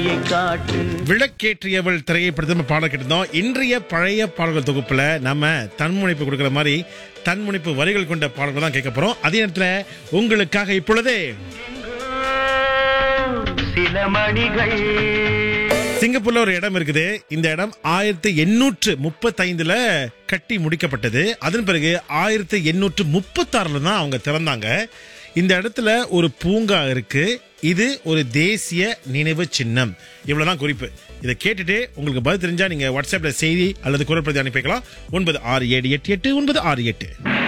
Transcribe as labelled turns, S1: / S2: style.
S1: காட்டு
S2: விளக்கேற்றியவள் திரையப்படுத்த பாடல் கேட்டிருந்தோம் இன்றைய பழைய பாடல்கள் தொகுப்புல நம்ம தன்முனைப்பு கொடுக்கிற மாதிரி தன்முனைப்பு வரிகள் கொண்ட பாடல்கள் தான் கேட்க போறோம் அதே நேரத்துல உங்களுக்காக இப்பொழுதே
S1: சில மணிகள்
S2: சிங்கப்பூர்ல ஒரு இடம் இருக்குது இந்த இடம் ஆயிரத்தி எண்ணூற்று முப்பத்தைந்துல கட்டி முடிக்கப்பட்டது அதன் பிறகு ஆயிரத்தி எண்ணூற்று முப்பத்தாறுல தான் அவங்க திறந்தாங்க இந்த இடத்துல ஒரு பூங்கா இருக்கு இது ஒரு தேசிய நினைவு சின்னம் இவ்வளவுதான் குறிப்பு இதை கேட்டுட்டு உங்களுக்கு பதில் தெரிஞ்சா நீங்க வாட்ஸ்அப்ல செய்தி அல்லது குரல் பிரதி அனுப்பிக்கலாம் ஒன்பது ஆறு ஏழு எட்டு எட்டு ஒன்பது ஆறு எட்டு